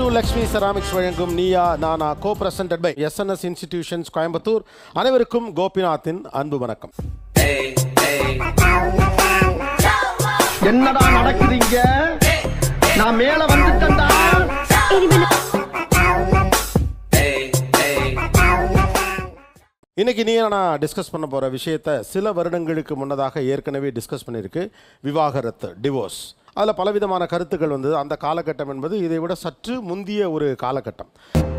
Lakshmi ceramics வழங்கும் Neeya Naana co presented by SNS institutions Coimbatore அனைவருக்கும் கோபிநாத்தின் அன்பு வணக்கம் என்னடா நடக்குதுங்க நான் மேல வந்துட்டேன்டா இன்னைக்கு நீ நான் டிஸ்கஸ் பண்ண போற விஷயத்த சில வருடங்களுக்கு முன்னதாக ஏற்கனவே டிஸ்கஸ் பண்ணியிருக்கு விவாகரத்து டிவோர்ஸ் அதில் பலவிதமான கருத்துக்கள் வந்தது அந்த காலகட்டம் என்பது இதை விட சற்று முந்திய ஒரு காலகட்டம்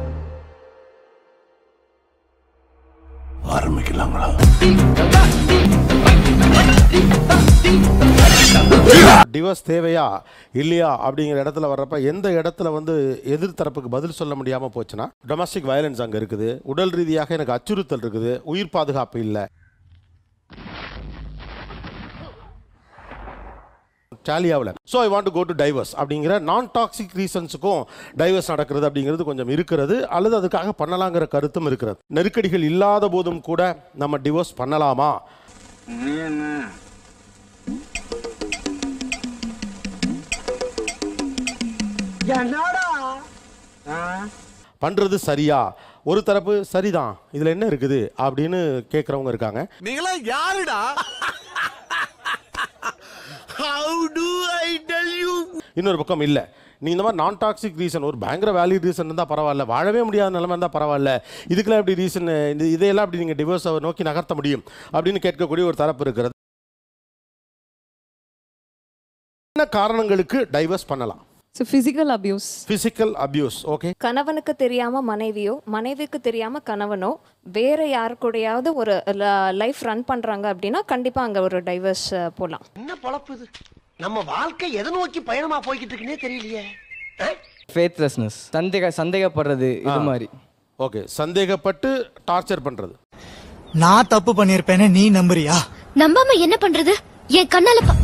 டிவோர்ஸ் தேவையா இல்லையா அப்படிங்கிற இடத்துல வர்றப்ப எந்த இடத்துல வந்து எதிர்த்தரப்புக்கு பதில் சொல்ல முடியாமல் போச்சுன்னா டொமஸ்டிக் வயலன்ஸ் அங்கே இருக்குது உடல் ரீதியாக எனக்கு அச்சுறுத்தல் இருக்குது உயிர் பாதுகாப்பு இல்லை டாலியாவில் so I want to go to divorce அப்படிங்கிற நான் டாக்ஸிக் ரீசன்ஸுக்கும் டைவர்ஸ் நடக்கிறது அப்படிங்கிறது கொஞ்சம் இருக்கிறது அல்லது அதுக்காக பண்ணலாங்கிற கருத்தும் இருக்கிறது நெருக்கடிகள் இல்லாத போதும் கூட நம்ம டிவோர்ஸ் பண்ணலாமா என்னடா பண்ணுறது சரியா ஒரு தரப்பு சரிதான் இதில் என்ன இருக்குது அப்படின்னு கேட்குறவங்க இருக்காங்க நீங்களா யாருடா how do I tell you இன்னொரு பக்கம் இல்லை நீ இந்த மாதிரி நான் டாக்ஸிக் ரீசன் ஒரு பயங்கர வேலிட் ரீசன் இருந்தால் பரவாயில்ல வாழவே முடியாத நிலைமை இருந்தால் பரவாயில்ல இதுக்கெல்லாம் எப்படி ரீசன் இந்த இதையெல்லாம் அப்படி நீங்கள் டிவோர்ஸை நோக்கி நகர்த்த முடியும் அப்படின்னு கேட்கக்கூடிய ஒரு தரப்பு இருக்கிறது என்ன காரணங்களுக்கு டைவர்ஸ் பண்ணலாம் so physical abuse physical abuse okay கணவனுக்கு தெரியாம மனைவியோ மனைவிக்கு தெரியாம கணவனோ வேற யாரு கூடயாவது ஒரு லைஃப் ரன் பண்றாங்க அப்படின்னா கண்டிப்பா அங்க ஒரு டைவர்ஸ் போலாம் என்ன பொழப்பு இது நம்ம வாழ்க்கை எதை நோக்கி பயணமா போய்கிட்டு இருக்குன்னே தெரியலையே ஆ? ஃபேத்லெஸ்னஸ் சந்தேக சந்தேகப்படுறது இது மாதிரி ஓகே சந்தேகப்பட்டு டார்ச்சர் பண்ணுறது நான் தப்பு பண்ணிருப்பேன்னு நீ நம்புறியா நம்பாம என்ன பண்றது என் கண்ணால பா-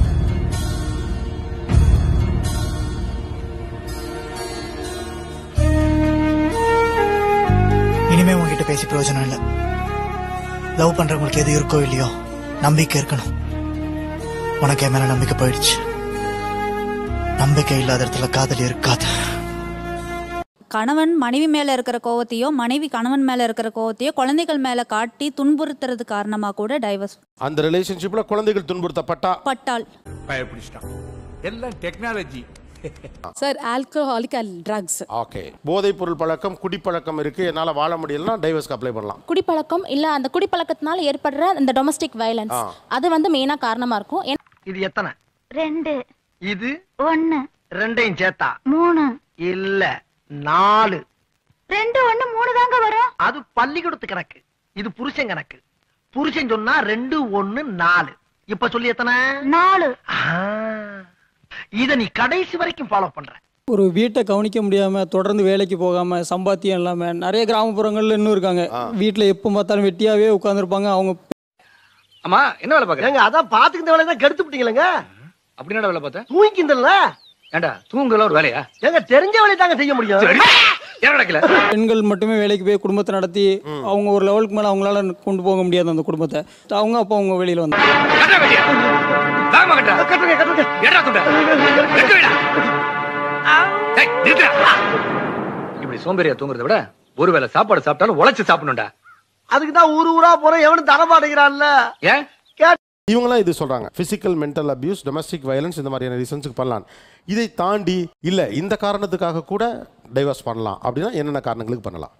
இனிமே உன்கிட்ட பேசி பிரயோஜனம் இல்ல லவ் பண்றவங்களுக்கு எது இருக்கோ இல்லையோ நம்பிக்கை இருக்கணும் உனக்கு என் மேல நம்பிக்கை போயிடுச்சு நம்பிக்கை இல்லாத இடத்துல காதல் இருக்காது கணவன் மனைவி மேல இருக்கிற கோவத்தையோ மனைவி கணவன் மேல இருக்கிற கோவத்தையோ குழந்தைகள் மேல காட்டி துன்புறுத்துறது காரணமா கூட டைவர்ஸ் அந்த ரிலேஷன்ஷிப்பில் குழந்தைகள் துன்புறுத்தப்பட்டா பட்டால் பயப்பிடிச்சிட்டான் எல்லாம் technology sir alcoholic and drugs okay போதைப் பொருள் பழக்கம் குடிப்பழக்கம் இருக்குது என்னால் வாழ முடியலன்னா டைவர்ஸ்க்கு அப்ளை பண்ணலாம் குடிப்பழக்கம் இல்ல அந்த குடிப்பழக்கத்தினால ஏற்படுற அந்த டொமஸ்டிக் வயலன்ஸ் அது வந்து மெயினா காரணமா இருக்கும் என்- இது எத்தனை ரெண்டு இது ஒன்னு ரெண்டையும் சேர்த்தா மூணு இல்ல நாலு ரெண்டு ஒண்ணு மூணு தாங்க வரும் அது பள்ளிக்கூடத்து கணக்கு இது புருஷன் கணக்கு புருஷன் சொன்னா ரெண்டு ஒண்ணு நாலு இப்ப சொல்லி எத்தனை நாலு ஆ, இத நீ கடைசி வரைக்கும் ஃபாலோ பண்ற ஒரு வீட்டை கவனிக்க முடியாம தொடர்ந்து வேலைக்கு போகாம சம்பாத்தியம் இல்லாம நிறைய கிராமப்புறங்கள்ல இன்னும் இருக்காங்க வீட்டுல எப்ப பார்த்தாலும் வெட்டியாவே உட்கார்ந்துருப்பாங்க அவங்க அம்மா என்ன வேலை பாக்குற ஏங்க அதான் பாத்துக்கிட்ட வேலை தான் கெடுத்து விட்டீங்களேங்க அப்படி என்ன வேலை பார்த்த தூங்கிக்கிந்தல்ல ஏண்டா தூங்கல ஒரு வேலையா ஏங்க தெரிஞ்ச வேலையை தாங்க செய்ய முடியும் என்ன நடக்கல பெண்கள் மட்டுமே வேலைக்கு போய் குடும்பத்தை நடத்தி அவங்க ஒரு லெவலுக்கு மேல அவங்களால கொண்டு போக முடியாது அந்த குடும்பத்தை அவங்க அப்போ அவங்க வெளியில வந்து கட்டா கட்டியா வேகமா கட்டா கட்டுங்க கட்டுங்க ஏடா துண்ட கட்டு விடா ஏய், நிறுத்துடா. இப்படி சோம்பேறியா தூங்குறத விட ஒருவேளை சாப்பாடு சாப்பிட்டாலும் உழைச்சு சாப்பிடணும்டா அதுக்கு தான் ஊரு ஊரா போறேன் எவனும் தரமாட்டேங்கிறான்ல ஏன் இவங்களாம் இது சொல்றாங்க physical mental abuse domestic violence இந்த மாதிரியான ரீசன்ஸுக்கு பண்ணலாம் இதை தாண்டி இல்ல இந்த காரணத்துக்காக கூட டைவர்ஸ் பண்ணலாம் அப்படின்னா என்னென்ன காரணங்களுக்கு பண்ணலாம்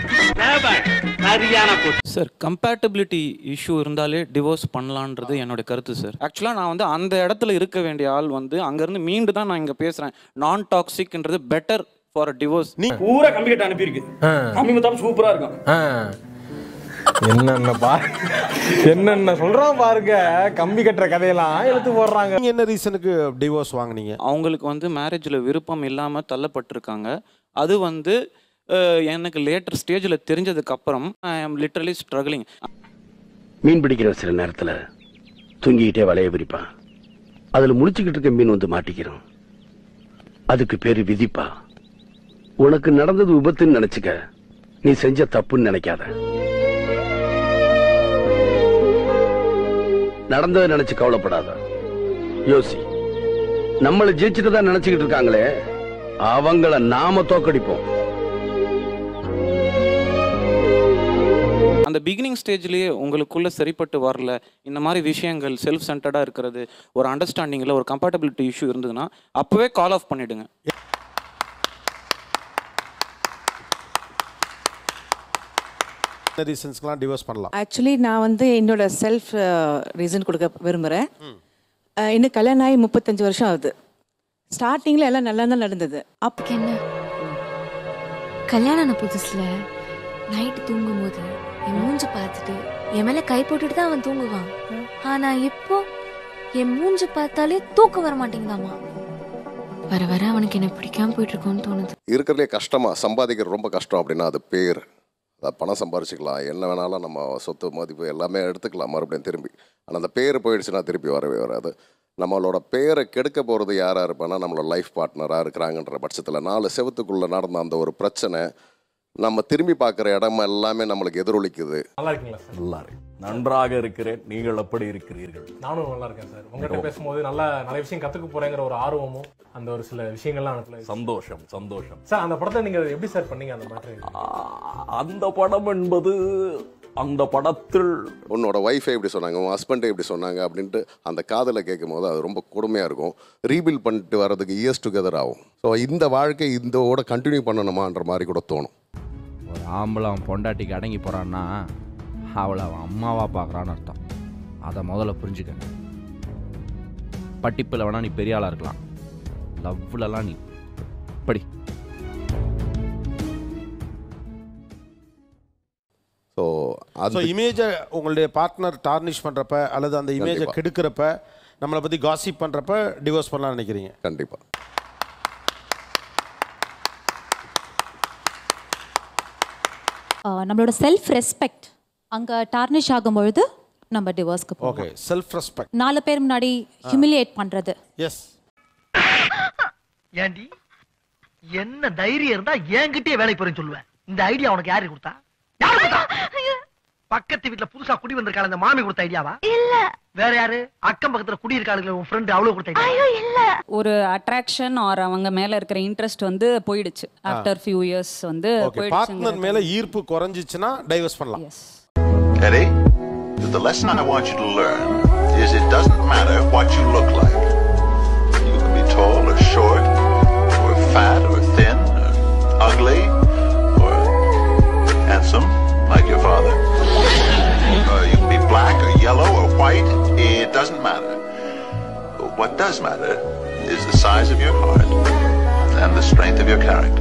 சார் கம்பேட்டபிலிட்டி இஷ்யூ இருந்தாலே டிவோர்ஸ் பண்ணலான்றது என்னோட கருத்து சார் ஆக்சுவலாக நான் வந்து அந்த இடத்துல இருக்க வேண்டிய ஆள் வந்து அங்கேருந்து மீண்டு தான் நான் இங்கே பேசுகிறேன் நான் டாக்ஸிக்ன்றது பெட்டர் ஃபார் டிவோர்ஸ் நீ பூரா கம்பி கட்ட அனுப்பியிருக்கு கம்பி மத்தாலும் சூப்பரா இருக்கும் என்னென்ன பா என்னென்ன சொல்றோம் பாருங்க கம்பி கட்டுற கதையெல்லாம் எடுத்து போடுறாங்க நீங்க என்ன ரீசனுக்கு டிவோர்ஸ் வாங்குனீங்க அவங்களுக்கு வந்து மேரேஜில் விருப்பம் இல்லாமல் தள்ளப்பட்டிருக்காங்க அது வந்து அஹ், எனக்கு லேட்டர் ஸ்டேஜில் தெரிஞ்சதுக்கு அப்புறம் ஐ ஆம் லிட்டரலி ஸ்ட்ரகிளிங் மீன் பிடிக்கிற சில நேரத்துல தூங்கிக்கிட்டே வலைய விரிப்பான் அதுல முழிச்சுக்கிட்டு இருக்க மீன் வந்து மாட்டிக்கிறோம் அதுக்கு பேரு விதிப்பா உனக்கு நடந்தது விபத்துன்னு நினைச்சுக்க நீ செஞ்ச தப்புன்னு நினைக்காத நடந்ததை நினைச்சு கவலைப்படாத யோசி நம்மள ஜெயிச்சுட்டு தான் நினைச்சுக்கிட்டு இருக்காங்களே அவங்கள நாம தோக்கடிப்போம் அந்த பிகினிங் ஸ்டேஜ்லேயே உங்களுக்குள்ள சரிப்பட்டு வரல இந்த மாதிரி விஷயங்கள் செல்ஃப் சென்டர்டாக இருக்கிறது ஒரு அண்டர்ஸ்டாண்டிங்கில் ஒரு கம்பேட்டபிலிட்டி இஷ்யூ இருந்ததுன்னா அப்போவே கால் ஆஃப் பண்ணிடுங்க ரீசன்ஸ்க்கெலாம் டிவோர்ஸ் பண்ணலாம் ஆக்சுவலி நான் வந்து என்னோட செல்ஃப் ரீசன் கொடுக்க விரும்புகிறேன் இன்னும் கல்யாணம் ஆகி முப்பத்தஞ்சு வருஷம் ஆகுது ஸ்டார்டிங்கில் எல்லாம் நல்லா தான் நடந்தது அப்போ என்ன கல்யாணம் ஆன புதுசுல நைட்டு தூங்கும்போது என் மூஞ்சு பார்த்துட்டு என் மேல கை போட்டுட்டு தான் அவன் தூங்குவான் ஆனா இப்போ என் மூஞ்சு பார்த்தாலே தூக்கம் வர மாட்டேங்குதாமா வர வர அவனுக்கு என்ன பிடிக்காம போயிட்டு இருக்கோன்னு தோணுது இருக்கிறதுலே கஷ்டமா சம்பாதிக்கிறது ரொம்ப கஷ்டம் அப்படின்னா அது பேர் அது பணம் சம்பாரிச்சுக்கலாம் என்ன வேணாலும் நம்ம சொத்து மதிப்பு எல்லாமே எடுத்துக்கலாம் மறுபடியும் திரும்பி ஆனால் அந்த பேர் போயிடுச்சுன்னா திருப்பி வரவே வராது நம்மளோட பேரை கெடுக்க போகிறது யாராக இருப்பான்னா நம்மளோட லைஃப் பார்ட்னராக இருக்கிறாங்கன்ற பட்சத்தில் நாலு செவத்துக்குள்ளே நடந்த அந்த ஒரு பிரச்சனை நம்ம திரும்பி பார்க்குற இடம் எல்லாமே நம்மளுக்கு எதிரொலிக்குது நல்லா இருக்கீங்களா சார் நல்லா இருக்கு நன்றாக இருக்கிறேன் நீங்கள் எப்படி இருக்கிறீர்கள் நானும் நல்லா இருக்கேன் சார் உங்ககிட்ட பேசும்போது நல்லா நிறைய விஷயம் கத்துக்க போறேங்கிற ஒரு ஆர்வமும் அந்த ஒரு சில விஷயங்கள்லாம் எனக்குள்ள இருக்கு. சந்தோஷம் சந்தோஷம் சார் அந்த படத்தை நீங்க எப்படி சார் பண்ணீங்க அந்த மாதிரி அந்த படம் என்பது அந்த படத்தில் உன்னோட ஒய்ஃபை இப்படி சொன்னாங்க உன் ஹஸ்பண்டை இப்படி சொன்னாங்க அப்படின்ட்டு அந்த காதலை கேட்கும் போது அது ரொம்ப கொடுமையாக இருக்கும் ரீபில் பண்ணிட்டு வர்றதுக்கு இயர்ஸ் டுகெதர் ஆகும் ஸோ இந்த வாழ்க்கை இதோட கண்டினியூ பண்ணணுமான்ற மாதிரி கூட தோணும் ஒரு ஆம்பளை அவன் பொண்டாட்டிக்கு அடங்கி போகிறான்னா அவளை அவன் அம்மாவா பார்க்குறான்னு அர்த்தம் அதை முதல்ல புரிஞ்சுக்க படிப்பில் வேணா நீ பெரிய ஆளாக இருக்கலாம் லவ்லலாம் நீ படி ஸோ ஸோ இமேஜை உங்களுடைய பார்ட்னர் டார்னிஷ் பண்ணுறப்ப அல்லது அந்த இமேஜை கண்டிப்பா. கெடுக்கிறப்ப நம்மளை பற்றி காசிப் பண்ணுறப்ப டிவோர்ஸ் பண்ணலாம்னு நினைக்கிறீங்க கண்டிப்பாக ஆஹ் நம்மளோட செல்ஃப் ரெஸ்பெக்ட் அங்கே டார்னிஷ் ஆகும் பொழுது நம்ம டிவோர்ஸ்க்கு போவோம் ஓகே செல்ஃப் ரெஸ்பெக்ட் நாலு பேர் முன்னாடி ஹியூமிலியேட் பண்ணுறது எஸ் ஏண்டி என்ன தைரியம் இருந்தா என்கிட்டயே வேலைக்கு போறேன்னு சொல்லுவேன் இந்த ஐடியா உனக்கு யாரு கொடுத்தா யாரு கொடுத்தா பக்கத்து வீட்ல புதுசா குடி வந்திருக்காள் அந்த மாமி கொடுத்த ஐடியாவா இல்ல வேற யாரு அக்கம் பக்கத்துல குடி இருக்காளுங்க உன் ஃப்ரெண்ட் அவ்வளவு கொடுத்த ஐடியா இல்ல ஒரு அட்ராக்ஷன் ஆர் அவங்க மேல இருக்கிற இன்ட்ரெஸ்ட் வந்து போயிடுச்சு ஆஃப்டர் ஃபியூ இயர்ஸ் வந்து ஓகே பார்ட்னர் மேலே ஈர்ப்பு குறைஞ்சிச்சுன்னா டைவர்ஸ் பண்ணலாம் Eddie, the lesson I want you to learn is it doesn't matter what you look like. You can be tall or short, or fat or thin, or ugly, or handsome, like your father. Or you can be black or yellow or white. It doesn't matter. But what does matter is the size of your heart and the strength of your character.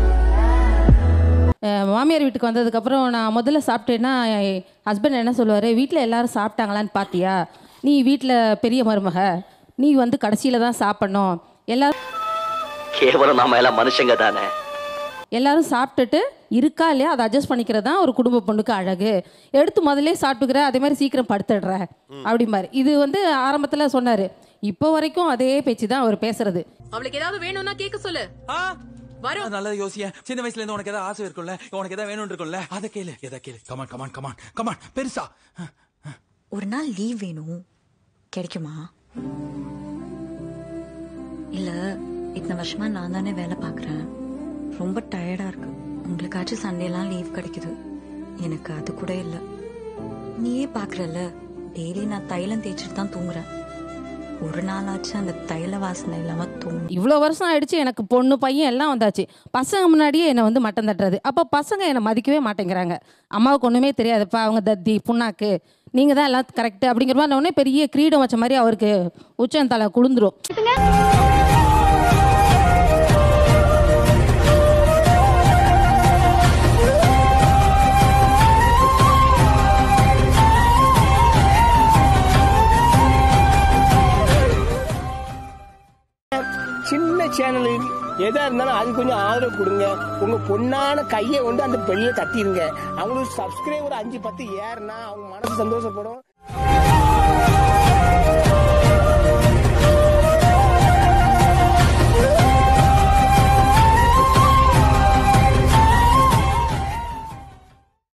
அஹ் மாமியார் வீட்டுக்கு வந்ததுக்கப்புறம் நான் முதல்ல சாப்பிட்டேன்னா husband என்ன சொல்லுவார் வீட்டில் எல்லாரும் சாப்பிட்டாங்களான்னு பார்த்தியா நீ வீட்டில் பெரிய மருமக நீ வந்து கடைசியில் தான் சாப்பிடணும் எல்லாரும் கேவலம் நாம எல்லாம் மனுஷங்க தானே எல்லாரும் சாப்பிட்டுட்டு இருக்கா இல்லையா அதை அட்ஜஸ்ட் பண்ணிக்கிறது தான் ஒரு குடும்ப பொண்ணுக்கு அழகு எடுத்து முதல்ல சாப்பிட்டுக்கிற அதே மாதிரி சீக்கிரம் படுத்துடுற அப்படி மாதிரி இது வந்து ஆரம்பத்தில் சொன்னார் இப்போ வரைக்கும் அதே பேச்சு தான் அவர் பேசுறது அவளுக்கு ஏதாவது வேணும்னா கேட்க சொல்லு வரும் நல்ல யோசிய சின்ன வயசுல இருந்து உனக்கு ஏதாவது ஆசை இருக்கும்ல உனக்கு ஏதாவது வேணும் இருக்கும்ல அதை கேளு எதை கேளு கமான் கமான் கமான் கமான் பெருசா ஒரு நாள் லீவ் வேணும் கிடைக்குமா இல்ல இத்தனை வருஷமா நான் தானே வேலை பார்க்கறேன் ரொம்ப டயர்டா இருக்கு உங்களுக்காச்சும் சண்டேலாம் லீவ் கிடைக்குது எனக்கு அது கூட இல்ல நீயே பாக்குறல்ல டெய்லி நான் தைலம் தேய்ச்சிட்டு தான் தூங்குறேன் ஒரு நாளாச்சும் அந்த தைல வாசனை இல்லாம தூங்கும் இவ்வளோ வருஷம் ஆயிடுச்சு எனக்கு பொண்ணு பையன் எல்லாம் வந்தாச்சு பசங்க முன்னாடியே என்னை வந்து மட்டம் தட்டுறது அப்போ பசங்க என்னை மதிக்கவே மாட்டேங்கிறாங்க அம்மாவுக்கு ஒன்றுமே தெரியாதுப்பா அவங்க தத்தி புண்ணாக்கு நீங்கள் தான் எல்லாம் கரெக்டு அப்படிங்கிற மாதிரி உடனே பெரிய கிரீடம் வச்ச மாதிரி அவருக்கு உச்சம் தலை குளிந்துரும் சின்ன சேனலு எதா இருந்தாலும் அது கொஞ்சம் ஆதரவு கொடுங்க உங்க பொண்ணான கையை கொண்டு அந்த பெண்ணில தட்டிடுங்க அவங்களுக்கு சப்ஸ்கிரைபர் அஞ்சு பத்து ஏறுனா அவங்க மனசு சந்தோஷப்படும்